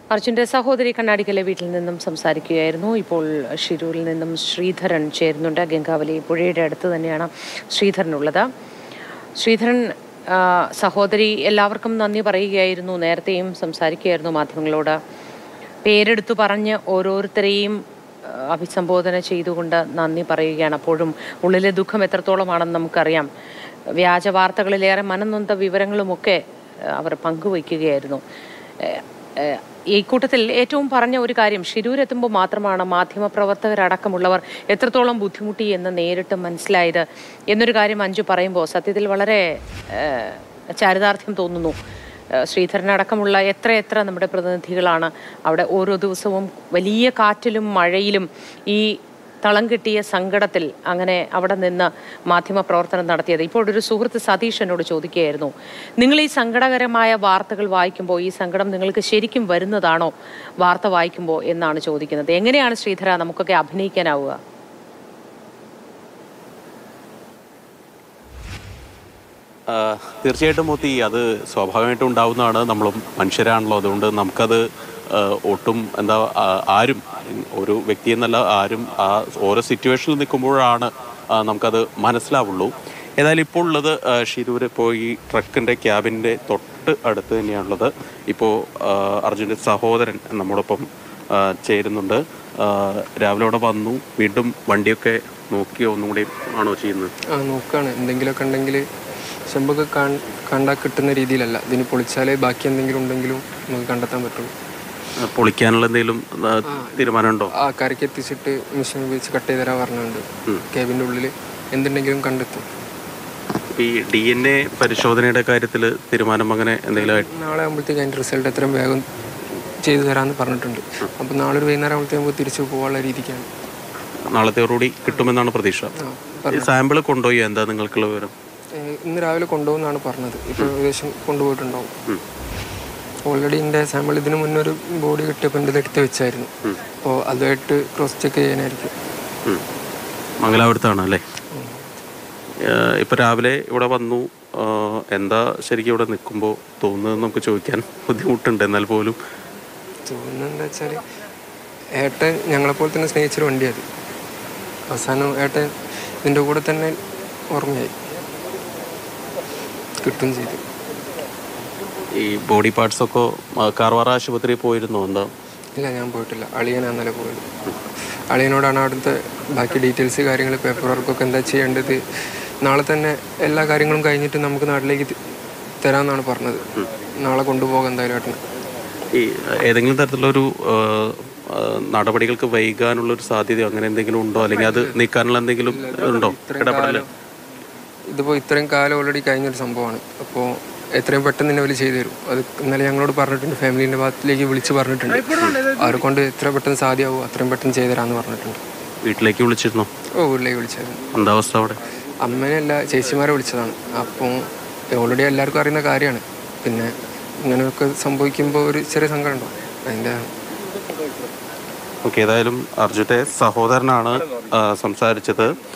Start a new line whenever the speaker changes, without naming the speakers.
അർജുൻ്റെ സഹോദരി കണ്ണാടിക്കലെ വീട്ടിൽ നിന്നും സംസാരിക്കുകയായിരുന്നു ഇപ്പോൾ ഷിരൂരിൽ നിന്നും ശ്രീധരൻ ചേരുന്നുണ്ട് ഗംഗാവലി പുഴയുടെ അടുത്ത് തന്നെയാണ് ശ്രീധരനുള്ളത് ശ്രീധരൻ ആ, സഹോദരി എല്ലാവർക്കും നന്ദി പറയുകയായിരുന്നു നേരത്തെയും സംസാരിക്കുകയായിരുന്നു മാധ്യമങ്ങളോട് പേരെടുത്തു പറഞ്ഞ് ഓരോരുത്തരെയും ആ, അഭിസംബോധന ചെയ്തുകൊണ്ട് നന്ദി പറയുകയാണ് അപ്പോഴും ഉള്ളിലെ ദുഃഖം എത്രത്തോളമാണെന്ന് നമുക്കറിയാം വ്യാജ വാർത്തകളിലേറെ മനംനൊന്ത വിവരങ്ങളുമൊക്കെ ആ, അവർ പങ്കുവയ്ക്കുകയായിരുന്നു ഏഹ്, ഏഹ്, ഈ കൂട്ടത്തിൽ ഏറ്റവും പറഞ്ഞ ഒരു കാര്യം ഷിരൂരെത്തുമ്പോൾ മാത്രമാണ് മാധ്യമപ്രവർത്തകരടക്കമുള്ളവർ എത്രത്തോളം ബുദ്ധിമുട്ടി എന്ന് നേരിട്ട് മനസ്സിലായത് എന്നൊരു കാര്യം അഞ്ചു പറയുമ്പോൾ സത്യത്തിൽ വളരെ ഏഹ്, ചാരിതാർത്ഥ്യം തോന്നുന്നു ഏഹ്, ശ്രീധരനടക്കമുള്ള എത്ര എത്ര നമ്മുടെ പ്രതിനിധികളാണ് അവിടെ ഓരോ ദിവസവും വലിയ കാറ്റിലും മഴയിലും ഈ തളം കിട്ടിയ സങ്കടത്തിൽ അങ്ങനെ അവിടെ നിന്ന് മാധ്യമ പ്രവർത്തനം നടത്തിയത് ഇപ്പോൾ ഒരു സുഹൃത്ത് സതീഷ് എന്നോട് ചോദിക്കുകയായിരുന്നു നിങ്ങൾ ഈ സങ്കടകരമായ വാർത്തകൾ വായിക്കുമ്പോൾ ഈ സങ്കടം നിങ്ങൾക്ക് ശരിക്കും വരുന്നതാണോ വാർത്ത വായിക്കുമ്പോൾ എന്നാണ് ചോദിക്കുന്നത് എങ്ങനെയാണ് ശ്രീധര നമുക്കൊക്കെ അഭിനയിക്കാനാവുക
ആ, തീർച്ചയായിട്ടും മോത്തി അത് സ്വാഭാവികമായിട്ടും ഉണ്ടാവുന്നതാണ് നമ്മളും മനുഷ്യരാണല്ലോ അതുകൊണ്ട് നമുക്കത് ആ, ഒട്ടും എന്താ ആ, ആരും ഒരു വ്യക്തി എന്നല്ല ആരും ആ ഓരോ സിറ്റുവേഷനിൽ നിൽക്കുമ്പോഴാണ് ആ, നമുക്കത് മനസ്സിലാവുള്ളൂ ഏതായാലും ഇപ്പോൾ ഉള്ളത് ആ, ഷിരൂർ ഇപ്പോൾ ഈ ട്രക്കിൻ്റെ ക്യാബിൻ്റെ തൊട്ട് അടുത്ത് തന്നെയാണുള്ളത് ഇപ്പോൾ ആ, അർജുൻ്റെ സഹോദരൻ നമ്മോടൊപ്പം ആ, ചേരുന്നുണ്ട് ആ, രാവിലെ അവിടെ വന്നു വീണ്ടും വണ്ടിയൊക്കെ നോക്കിയോ ഒന്നും കൂടി ആണോ ചെയ്യുന്നത്
ആ നോക്കാണ് എന്തെങ്കിലുമൊക്കെ ഉണ്ടെങ്കിൽ ചെമ്പൊക്കെ കണ്ടാൽ കിട്ടുന്ന രീതിയിലല്ല ഇതിന് പൊളിച്ചാലേ ബാക്കി എന്തെങ്കിലും ഉണ്ടെങ്കിലും നമുക്ക് കണ്ടെത്താൻ പറ്റുള്ളൂ
ആ, പൊളിക്കാനുള്ള എന്തെങ്കിലും ആ, തീരുമാനമുണ്ടോ
ആ കരയ്ക്ക് എത്തിച്ചിട്ട് മെഷീൻ ഉപയോഗിച്ച് കട്ട് ചെയ്ത് തരാൻ പറഞ്ഞിട്ടുണ്ട് കേബിൻ്റെ ഉള്ളിൽ എന്തുണ്ടെങ്കിലും കണ്ടെത്തും
ഇപ്പൊ ഈ ഡി എൻ എ പരിശോധനയുടെ കാര്യത്തിൽ തീരുമാനം അങ്ങനെ എന്തെങ്കിലും ആയിട്ട്
നാളെ ആകുമ്പോഴത്തേക്ക് അതിൻ്റെ റിസൾട്ട് എത്രയും വേഗം ചെയ്തു തരാമെന്ന് പറഞ്ഞിട്ടുണ്ട് അപ്പോൾ നാളെ ഒരു വൈകുന്നേരം ആകുമ്പോഴത്തേക്ക് നമുക്ക് തിരിച്ചു പോകാനുള്ള രീതിക്കാണ്
നാളത്തെയോടുകൂടി കിട്ടുമെന്നാണ് പ്രതീക്ഷ
ആ
ഈ സാമ്പിൾ കൊണ്ടുപോയി എന്താ നിങ്ങൾക്കുള്ള വിവരം
ഏഹ് ഇന്ന് രാവിലെ കൊണ്ടുപോകുന്നാണ് പറഞ്ഞത് ഇപ്പോൾ ഏകദേശം കൊണ്ടുപോയിട്ടുണ്ടാവും ഓൾറെഡി എൻ്റെ സാമ്പിൾ ഇതിന് മുന്നേ ഒരു ബോഡി കിട്ടിയപ്പോൾ എൻ്റെ ഇത് എടുത്ത് വെച്ചായിരുന്നു അപ്പോൾ അതുമായിട്ട് ക്രോസ് ചെക്ക് ചെയ്യാനായിരിക്കും
ഉം. മംഗലാപുരത്താണ് അല്ലേ ഇപ്പൊ രാവിലെ ഇവിടെ വന്നു ആ, എന്താ ശരിക്കും ഇവിടെ നിൽക്കുമ്പോൾ തോന്നുന്നത് നമുക്ക് ചോദിക്കാൻ ബുദ്ധിമുട്ടുണ്ട് എന്നാൽ പോലും
തോന്നുന്നത് എന്താ വെച്ചാൽ ഏട്ടൻ ഞങ്ങളെപ്പോലെ തന്നെ സ്നേഹിച്ചൊരു വണ്ടി അത് അവസാനം ഏട്ടൻ ഇതിൻ്റെ കൂടെ തന്നെ ഓർമ്മയായി കിട്ടും ചെയ്തു
ഈ ബോഡി പാർട്സ് ഒക്കെ ആ, കാർവാറ ആശുപത്രിയിൽ പോയിരുന്നോ എന്താ
ഇല്ല ഞാൻ പോയിട്ടില്ല അളിയനാണ് ഇന്നലെ പോയത് അളിയനോടാണ് അവിടുത്തെ ബാക്കി ഡീറ്റെയിൽസ് കാര്യങ്ങൾ പേപ്പർ വർക്കൊക്കെ എന്താ ചെയ്യേണ്ടത് നാളെ തന്നെ എല്ലാ കാര്യങ്ങളും കഴിഞ്ഞിട്ട് നമുക്ക് നാട്ടിലേക്ക് തി- തരാമെന്നാണ് പറഞ്ഞത് നാളെ കൊണ്ടുപോകാം എന്തായാലും ഏട്ടന്
ഈ ഏതെങ്കിലും തരത്തിലുള്ളൊരു ആ, ആ, നടപടികൾക്ക് വൈകാനുള്ളൊരു സാധ്യതയോ അങ്ങനെ എന്തെങ്കിലും ഉണ്ടോ അല്ലെങ്കിൽ അത് നീക്കാനുള്ള എന്തെങ്കിലും ഉണ്ടോ ഇടപെടൽ
ഇതിപ്പോൾ ഇത്രയും കാലം ഓൾറെഡി കഴിഞ്ഞൊരു സംഭവമാണ് അപ്പോൾ എത്രയും പെട്ടെന്ന് തന്നെ അവർ ചെയ്തു തരും അത് ഇന്നലെ ഞങ്ങളോട് പറഞ്ഞിട്ടുണ്ട് ഫാമിലീൻ്റെ ഭാഗത്തിലേക്ക് വിളിച്ച് പറഞ്ഞിട്ടുണ്ട് അവരെ കൊണ്ട് എത്ര പെട്ടെന്ന് സാധ്യമാവും അത്രയും പെട്ടെന്ന് ചെയ്തു തരാമെന്ന് പറഞ്ഞിട്ടുണ്ട്
വീട്ടിലേക്ക് വിളിച്ചിരുന്നോ
ഓ വീട്ടിലേക്ക് വിളിച്ചായിരുന്നു
എന്താ അവസ്ഥ അവിടെ
അമ്മേനല്ല ചേച്ചിമാരെ വിളിച്ചതാണ് അപ്പോൾ ഓൾറെഡി എല്ലാവർക്കും അറിയുന്ന കാര്യമാണ് പിന്നെ ഇങ്ങനെയൊക്കെ സംഭവിക്കുമ്പോൾ ഒരു ചെറിയ സങ്കടം ഉണ്ടാവും അതിൻ്റെ
ഓക്കെ ഏതായാലും അർജുൻ്റെ സഹോദരനാണ് ആ, സംസാരിച്ചത്